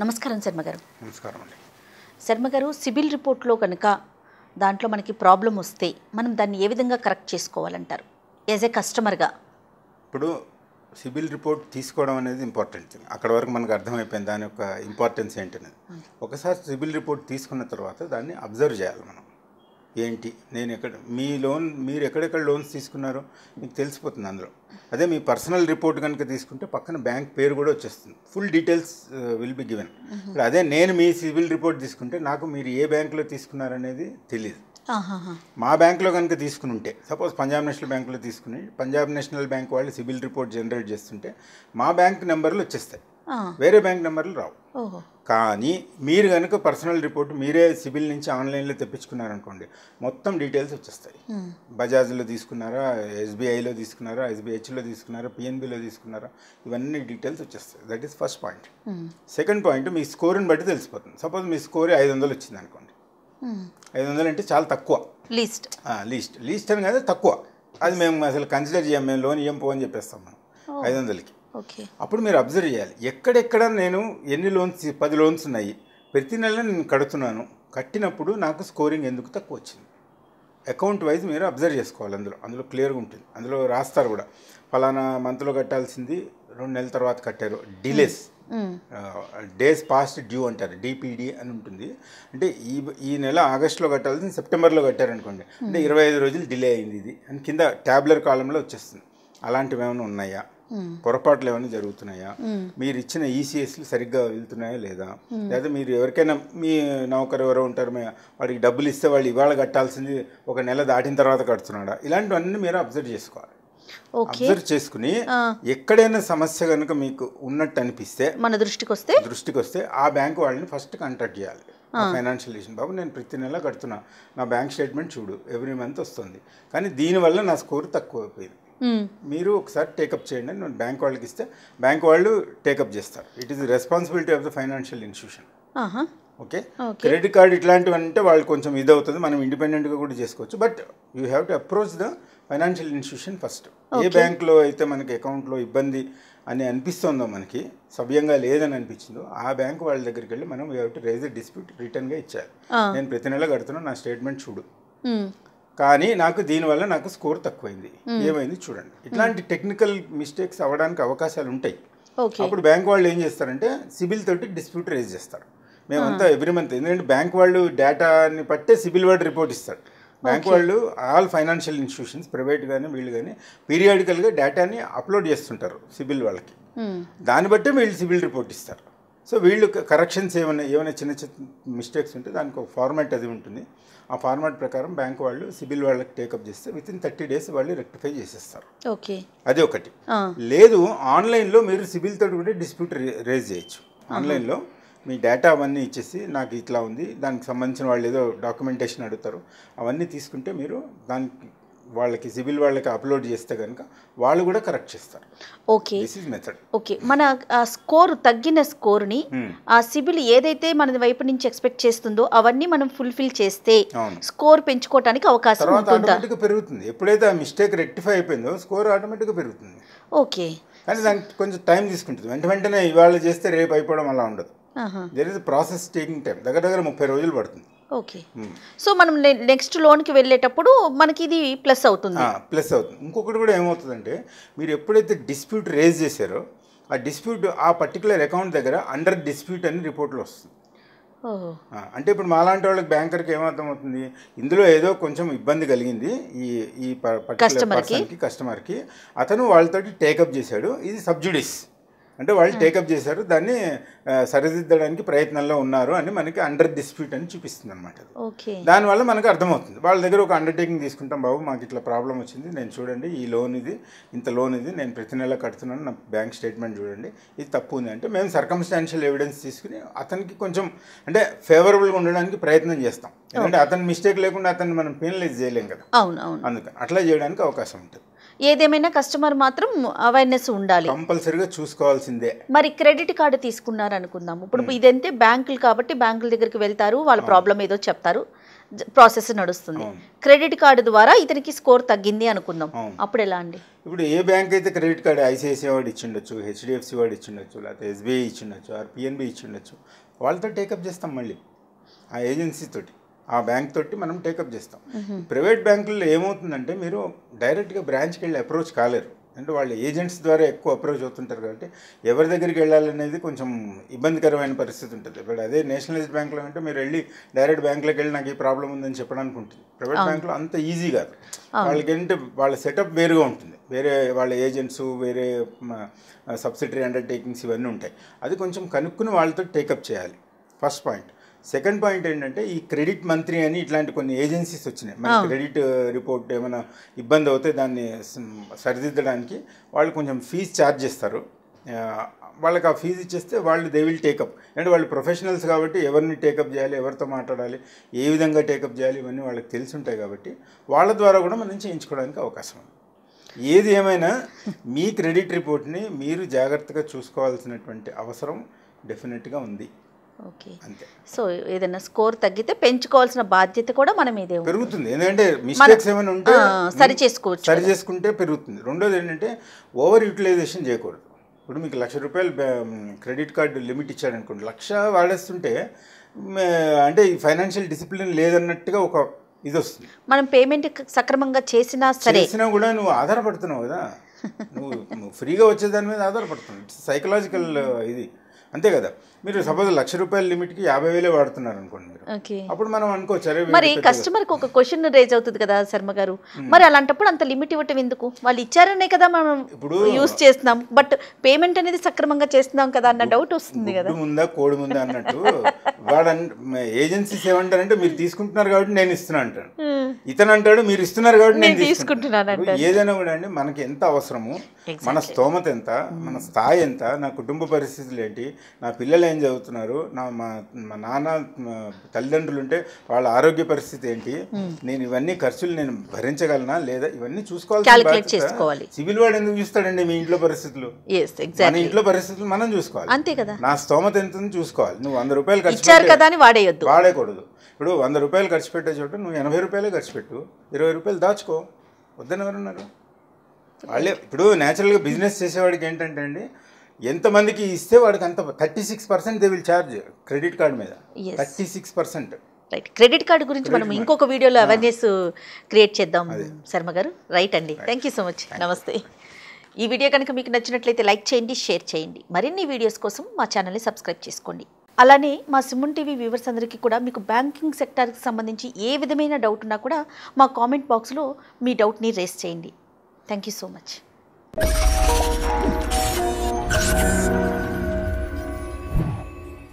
నమస్కారం శర్మ గారు నమస్కారం అండి శర్మ గారు సిబిల్ రిపోర్ట్లో కనుక దాంట్లో మనకి ప్రాబ్లం వస్తే మనం దాన్ని ఏ విధంగా కరెక్ట్ చేసుకోవాలంటారు యాజ్ ఏ కస్టమర్గా ఇప్పుడు సిబిల్ రిపోర్ట్ తీసుకోవడం అనేది ఇంపార్టెంట్ థింగ్ అక్కడ వరకు మనకు అర్థమైపోయింది దాని యొక్క ఇంపార్టెన్స్ ఏంటనేది ఒకసారి సిబిల్ రిపోర్ట్ తీసుకున్న తర్వాత దాన్ని అబ్జర్వ్ చేయాలి మనం ఏంటి నేను ఎక్కడ మీ లోన్ మీరు ఎక్కడెక్కడ లోన్స్ తీసుకున్నారో మీకు తెలిసిపోతుంది అందులో అదే మీ పర్సనల్ రిపోర్ట్ కనుక తీసుకుంటే పక్కన బ్యాంక్ పేరు కూడా వచ్చేస్తుంది full details will be given ఇప్పుడు అదే నేను మీ సిబిల్ రిపోర్ట్ తీసుకుంటే నాకు మీరు ఏ బ్యాంకులో తీసుకున్నారనేది తెలియదు ఆహాహా. మా బ్యాంక్లో కనుక తీసుకుని ఉంటే సపోజ్ పంజాబ్ నేషనల్ బ్యాంకులో తీసుకుని పంజాబ్ నేషనల్ బ్యాంక్ వాళ్ళు సిబిల్ రిపోర్ట్ జనరేట్ చేస్తుంటే మా బ్యాంక్ నెంబర్లు వచ్చేస్తాయి ఆ, వేరే బ్యాంక్ నెంబర్లు రావు ఓహో కానీ మీరు కనుక పర్సనల్ రిపోర్ట్ మీరే సిబిల్ నుంచి ఆన్లైన్లో తెప్పించుకున్నారనుకోండి మొత్తం డీటెయిల్స్ వచ్చేస్తాయి మ్, బజాజ్లో తీసుకున్నారా ఎస్బీఐలో తీసుకున్నారా ఎస్బీహెచ్లో తీసుకున్నారా పిఎన్బిలో తీసుకున్నారా ఇవన్నీ డీటెయిల్స్ వచ్చేస్తాయి that is first point hmm, second point మీ స్కోర్ని బట్టి తెలిసిపోతుంది సపోజ్ మీ స్కోర్ ఐదు వందలు వచ్చింది అనుకోండి మ్. ఐదు వందలు అంటే చాలా తక్కువ లీస్ట్ లీస్ట్ లీస్ట్ అని కాదు తక్కువ అది మేము అసలు కన్సిడర్ చేయం మేము లోన్ ఇయ్యం పో అని చెప్పేస్తాం మనం ఐదు వందలకి ఓకే అప్పుడు మీరు అబ్జర్వ్ చేయాలి ఎక్కడెక్కడ నేను ఎన్ని లోన్స్ పది లోన్స్ ఉన్నాయి ప్రతి నెల నేను కడుతున్నాను కట్టినప్పుడు నాకు స్కోరింగ్ ఎందుకు తక్కువ వచ్చింది అకౌంట్ వైజ్ మీరు అబ్జర్వ్ చేసుకోవాలి అందులో అందులో క్లియర్గా ఉంటుంది అందులో రాస్తారు కూడా ఫలానా మంత్లో కట్టాల్సింది రెండు నెలల తర్వాత కట్టారు delays hmm, days past due అంటారు డిపిడి అని ఉంటుంది అంటే ఈ ఈ నెల ఆగస్టులో కట్టాల్సింది సెప్టెంబర్లో కట్టారనుకోండి అంటే ఇరవై ఐదు రోజులు డిలే అయింది ఇది అని కింద ట్యాబ్లర్ కాలంలో వచ్చేస్తుంది అలాంటివి ఏమైనా ఉన్నాయా మ్, పొరపాట్లు ఏమైనా జరుగుతున్నాయా మ్. మీరు ఇచ్చిన ఈసీఎస్లు సరిగ్గా వెళ్తున్నాయా లేదా లేదా మీరు ఎవరికైనా మీ నౌకరు ఎవరో ఉంటారు మీ- వాడికి డబ్బులు ఇస్తే వాళ్ళు ఇవాళ కట్టాల్సింది ఒక నెల దాటిన తర్వాత కడుతున్నాడా ఇలాంటివన్నీ మీరు అబ్జర్వ్ చేసుకోవాలి ఓకే అబ్జర్వ్ చేసుకుని ఆ. ఎక్కడైనా సమస్య కనుక మీకు ఉన్నట్టు అనిపిస్తే మన దృష్టికి వస్తే దృష్టికి వస్తే ఆ బ్యాంక్ వాళ్ళని ఫస్ట్ కాంటాక్ట్ చేయాలి ఫైనాన్షియల్ ఇష్యూ బాబు నేను ప్రతి నెల కడుతున్నా నా బ్యాంక్ స్టేట్మెంట్ చూడు ఎవ్రీ మంత్ వస్తుంది కానీ దీనివల్ల నా స్కోర్ తక్కువ అయిపోయింది మ్, మీరు ఒకసారి టేకప్ చేయండి అని నేను బ్యాంక్ వాళ్ళకి ఇస్తే బ్యాంక్ వాళ్ళు టేకప్ చేస్తారు it is responsibility of the financial institution ఆహా ఓకే ఓకే క్రెడిట్ కార్డ్ ఇట్లాంటివి అంటే వాళ్ళు కొంచెం ఇది అవుతుంది మనం ఇండిపెండెంట్గా కూడా చేసుకోవచ్చు but you have to approach the financial institution first ఏ బ్యాంక్లో అయితే మనకి అకౌంట్లో ఇబ్బంది అని అనిపిస్తుందో మనకి సవ్యంగా లేదని అనిపించిందో ఆ బ్యాంక్ వాళ్ళ దగ్గరికి వెళ్ళి మనం you have to raise dispute రిటర్న్గా ఇచ్చారు ఆ. నేను ప్రతి నెల కడుతున్నా నా స్టేట్మెంట్ చూడు మ్, కానీ నాకు దీనివల్ల నాకు స్కోర్ తక్కువైంది ఏమైంది చూడండి ఇట్లాంటి టెక్నికల్ మిస్టేక్స్ అవ్వడానికి అవకాశాలు ఉంటాయి ఓకే అప్పుడు బ్యాంక్ వాళ్ళు ఏం చేస్తారంటే సిబిల్ తోటి డిస్ప్యూట్ రేజ్ చేస్తారు మేమంతా ఎవ్రీ మంత్ ఎందుకంటే బ్యాంక్ వాళ్ళు డేటాని పట్టే సిబిల్ వాడు రిపోర్ట్ ఇస్తాడు బ్యాంక్ వాళ్ళు ఆల్ ఫైనాన్షియల్ ఇన్స్టిట్యూషన్స్ ప్రైవేట్ కానీ వీళ్ళు కానీ పీరియాడికల్గా డేటాని అప్లోడ్ చేస్తుంటారు సిబిల్ వాళ్ళకి మ్, దాన్ని బట్టే వీళ్ళు సిబిల్ రిపోర్ట్ ఇస్తారు సో వీళ్ళు కరెక్షన్స్ ఏమైనా ఏమైనా చిన్న చిన్న మిస్టేక్స్ ఉంటే దానికి ఒక ఫార్మాట్ అది ఉంటుంది ఆ ఫార్మాట్ ప్రకారం బ్యాంక్ వాళ్ళు సిబిల్ వాళ్ళకి టేకప్ చేస్తే విత్ ఇన్ థర్టీ డేస్ వాళ్ళు రెక్టిఫై చేసేస్తారు ఓకే అది ఒకటి ఆ, లేదు ఆన్లైన్లో మీరు సిబిల్ తోటి కూడా డిస్ప్యూట్ రేజ్ చేయొచ్చు ఆన్లైన్లో మీ డేటా అవన్నీ ఇచ్చేసి నాకు ఇట్లా ఉంది దానికి సంబంధించిన వాళ్ళు ఏదో డాక్యుమెంటేషన్ అడుగుతారు అవన్నీ తీసుకుంటే మీరు దానికి వాళ్ళకి సిబిల్ వాళ్ళకి అప్లోడ్ చేస్తే కనుక వాళ్ళు కూడా కరెక్ట్ చేస్తారు okay this is method okay మన ఆ స్కోర్ తగ్గిన స్కోర్ని ఆ సిబిల్ ఏదైతే మన వైపు నుంచి ఎక్స్పెక్ట్ చేస్తుందో అవన్నీ మనం ఫుల్ఫిల్ చేస్తే అవును స్కోర్ పెంచుకోవడానికి అవకాశం తర్వాత ఉంటుందా ఆటోమేటిక్గా పెరుగుతుంది ఎప్పుడైతే ఆ మిస్టేక్ రెక్టిఫై అయిపోయిందో స్కోర్ ఆటోమేటిక్గా పెరుగుతుంది ఓకే కానీ దానికి కొంచెం టైం తీసుకుంటుంది వెంట వెంటనే ఇవాళ చేస్తే రేపు అయిపోవడం అలా ఉండదు ఆహా, there is process taking time దగ్గర దగ్గర ముప్పై రోజులు పడుతుంది ఓకే సో మనం నెక్స్ట్ లోన్కి వెళ్ళేటప్పుడు మనకి ఇది ప్లస్ అవుతుంది ప్లస్ అవుతుంది ఇంకొకటి కూడా ఏమవుతుందంటే మీరు ఎప్పుడైతే డిస్ప్యూట్ రేజ్ చేశారో ఆ డిస్ప్యూట్ ఆ పర్టికులర్ అకౌంట్ దగ్గర అండర్ డిస్ప్యూట్ అని రిపోర్ట్లో వస్తుంది ఓహో ఆ, అంటే ఇప్పుడు మాలాంటి వాళ్ళకి బ్యాంకర్కి ఏమర్థం అవుతుంది ఇందులో ఏదో కొంచెం ఇబ్బంది కలిగింది ఈ ఈ పర్టికులర్ Customer కి? పర్సన్కి కస్టమర్కి అతను వాళ్ళతోటి టేకప్ చేశాడు ఇది సబ్జుడిస్ అంటే వాళ్ళు టేకప్ చేశారు దాన్ని ఆ, సరిదిద్దడానికి ప్రయత్నంలో ఉన్నారు అని మనకి అండర్ డిస్ప్యూట్ అని చూపిస్తుంది అనమాట ఓకే దానివల్ల మనకు అర్థమవుతుంది వాళ్ళ దగ్గర ఒక అండర్టేకింగ్ తీసుకుంటాం బాబు మాకు ఇట్లా ప్రాబ్లం వచ్చింది నేను చూడండి ఈ లోన్ ఇది ఇంత లోన్ ఇది నేను ప్రతి నెల కడుతున్నాను నా బ్యాంక్ స్టేట్మెంట్ చూడండి ఇది తప్పు ఉంది అంటే మేము సర్కమ్స్టాన్షియల్ ఎవిడెన్స్ తీసుకుని అతనికి కొంచెం అంటే ఫేవరబుల్గా ఉండడానికి ప్రయత్నం చేస్తాం ఎందుకంటే అతని మిస్టేక్ లేకుండా అతన్ని మనం పెనలైజ్ చేయలేం కదా అవును అవును అందుకని అట్లా చేయడానికి అవకాశం ఉంటుంది ఏదేమైనా కస్టమర్ మాత్రం అవేర్నెస్ ఉండాలి కంపల్సరీగా చూసుకోవాల్సిందే మరి క్రెడిట్ కార్డు తీసుకున్నారు అనుకుందాం ఇప్పుడు ఇదంతే బ్యాంకులు కాబట్టి బ్యాంకుల దగ్గరికి వెళ్తారు వాళ్ళ ప్రాబ్లం ఏదో చెప్తారు ప్రాసెస్ నడుస్తుంది అవును. క్రెడిట్ కార్డు ద్వారా ఇతనికి స్కోర్ తగ్గింది అనుకుందాం అవును. అప్పుడు ఎలా అండి ఇప్పుడు ఏ బ్యాంక్ అయితే క్రెడిట్ కార్డ్ ఐసిఐసిఐ వాడు ఇచ్చిండొచ్చు హెచ్డిఎఫ్సి వాడు ఇచ్చిండొచ్చు లేకపోతే ఎస్బీఐ ఇచ్చిండొచ్చు ఆర్ పిఎన్బి ఇచ్చిండొచ్చు వాళ్ళతో టేకప్ చేస్తాం మళ్ళీ ఆ ఏజెన్సీ తోటి ఆ బ్యాంక్ తోటి మనం టేకప్ చేస్తాం ప్రైవేట్ బ్యాంకుల్లో ఏమవుతుందంటే మీరు డైరెక్ట్గా బ్రాంచ్కి వెళ్ళి అప్రోచ్ కాలేరు అంటే వాళ్ళు ఏజెంట్స్ ద్వారా ఎక్కువ అప్రోచ్ అవుతుంటారు కాబట్టి ఎవరి దగ్గరికి వెళ్ళాలనేది కొంచెం ఇబ్బందికరమైన పరిస్థితి ఉంటుంది ఇప్పుడు అదే నేషనలైజ్డ్ బ్యాంకులో అంటే మీరు వెళ్ళి డైరెక్ట్ బ్యాంకులోకి వెళ్ళి నాకు ఈ ప్రాబ్లం ఉందని చెప్పడానికి ఉంటుంది ప్రైవేట్ బ్యాంకులో అంత ఈజీ కాదు వాళ్ళకి ఏంటంటే వాళ్ళ సెటప్ వేరుగా ఉంటుంది వేరే వాళ్ళ ఏజెంట్స్ వేరే సబ్సిడరీ అండర్టేకింగ్స్ ఇవన్నీ ఉంటాయి అది కొంచెం కనుక్కుని వాళ్ళతో టేకప్ చేయాలి ఫస్ట్ పాయింట్ సెకండ్ పాయింట్ ఏంటంటే ఈ క్రెడిట్ మంత్రి అని ఇట్లాంటి కొన్ని ఏజెన్సీస్ వచ్చినాయి మన క్రెడిట్ రిపోర్ట్ ఏమైనా ఇబ్బంది అవుతే దాన్ని స- సరిదిద్దడానికి వాళ్ళు కొంచెం ఫీజు ఛార్జ్ చేస్తారు ఆ, వాళ్ళకి ఆ ఫీజు ఇచ్చేస్తే వాళ్ళు దే విల్ టేకప్ అంటే వాళ్ళు ప్రొఫెషనల్స్ కాబట్టి ఎవరిని టేకప్ చేయాలి ఎవరితో మాట్లాడాలి ఏ విధంగా టేకప్ చేయాలి ఇవన్నీ వాళ్ళకి తెలిసి ఉంటాయి కాబట్టి వాళ్ళ ద్వారా కూడా మనం చేయించుకోవడానికి అవకాశం ఉంది ఏది ఏమైనా మీ క్రెడిట్ రిపోర్ట్ని మీరు జాగ్రత్తగా చూసుకోవాల్సినటువంటి అవసరం డెఫినెట్గా ఉంది ఓకే అంతే సో ఏదైనా స్కోర్ తగ్గితే పెంచుకోవాల్సిన బాధ్యత కూడా మన మీదే ఉంది. పెరుగుతుంది ఎందుకంటే మిస్టేక్స్ ఏమైనా ఉంటే ఆ, సరి చేసుకోవచ్చు సరి చేసుకుంటే పెరుగుతుంది రెండోది ఏంటంటే ఓవర్ యూటిలైజేషన్ చేయకూడదు ఇప్పుడు మీకు లక్ష రూపాయలు క్రెడిట్ కార్డు లిమిట్ ఇచ్చాడు అనుకోండి లక్ష వాడేస్తుంటే మే- అంటే ఈ ఫైనాన్షియల్ డిసిప్లిన్ లేదన్నట్టుగా ఒక ఇది వస్తుంది మనం పేమెంట్ సక్రమంగా చేసినా సరే చేసినా కూడా నువ్వు ఆధారపడుతున్నావు కదా నువ్వు నువ్వు ఫ్రీగా వచ్చే దాని మీద ఆధారపడుతున్నావు ఇట్స్ సైకలాజికల్ ఇది అంతే కదా మీరు సపోజ్ లక్ష రూపాయల లిమిట్కి యాభై వేలే వాడుతున్నారు అనుకోండి మీరు ఓకే అప్పుడు మనం అనుకోవచ్చు అరే మరి వీడు పెద్దగా- కస్టమర్కి ఒక క్వశ్చన్ రేజ్ అవుతుంది కదా శర్మ గారు మరి అలాంటప్పుడు అంత లిమిట్ ఇవ్వటం ఎందుకు వాళ్ళు ఇచ్చారనే కదా మనం ఇప్పుడు యూస్ చేస్తున్నాం బట్ పేమెంట్ అనేది సక్రమంగా చేస్తున్నాం కదా అన్న డౌట్ వస్తుంది కదా గుడ్డు ముందా కోడి ముందా అన్నట్టు వాడు ఏజెన్సీస్ ఏమంటారంటే మీరు తీసుకుంటున్నారు కాబట్టి నేను ఇస్తున్నా అంటాను ఇతను అంటాడు మీరు ఇస్తున్నారు కాబట్టి నేను నేను తీసుకుంటున్నాను తీసుకుంటున్నాను ఇప్పుడు ఏదైనా కూడా అండి మనకి ఎంత అవసరము మన స్తోమత ఎంత మన స్థాయి ఎంత నా కుటుంబ పరిస్థితులు ఏంటి నా పిల్లలు ఏం చదువుతున్నారు నా మా మా నాన్న మా తల్లిదండ్రులు ఉంటే వాళ్ళ ఆరోగ్య పరిస్థితి ఏంటి నేను ఇవన్నీ ఖర్చులు నేను భరించగలనా లేదా ఇవన్నీ చూసుకోవాల్సిన Calculate బాధ్యత చేసుకోవాలి. సివిల్ వాడు ఎందుకు చూస్తాడండి మీ ఇంట్లో పరిస్థితులు ఎస్ మన ఎగ్జాక్ట్లీ ఇంట్లో పరిస్థితులు మనం చూసుకోవాలి అంతే కదా నా స్తోమత ఎంత ఉందో చూసుకోవాలి నువ్వు వంద రూపాయలు ఖర్చు ఇచ్చారు పెడితే కదా అని వాడేయొద్దు వాడేకూడదు ఇప్పుడు వంద రూపాయలు ఖర్చు పెట్టే చోట నువ్వు ఎనభై రూపాయలే ఖర్చు పెట్టు ఇరవై రూపాయలు దాచుకో వద్దని ఎవరున్నారు వాళ్ళే ఇప్పుడు న్యాచురల్గా బిజినెస్ చేసేవాడికి ఏంటంటే అండి ఎంతమందికి ఇస్తే వాడికి అంత thirty six percent they will charge credit card మీద Yes. Thirty six percent right credit card గురించి మనం ఇంకొక వీడియోలో అవేర్నెస్ క్రియేట్ చేద్దాం శర్మ గారు రైట్ అండి థ్యాంక్ యూ సో మచ్ నమస్తే ఈ వీడియో కనుక మీకు నచ్చినట్లయితే లైక్ చేయండి షేర్ చేయండి మరిన్ని వీడియోస్ కోసం మా ఛానల్ని సబ్స్క్రైబ్ చేసుకోండి అలానే మా సిమ్మున్ టీవీ వ్యూవర్స్ అందరికీ కూడా మీకు బ్యాంకింగ్ సెక్టార్కి సంబంధించి ఏ విధమైన డౌట్ ఉన్నా కూడా మా కామెంట్ బాక్స్లో మీ డౌట్ని రేస్ చేయండి థ్యాంక్ యూ సో మచ్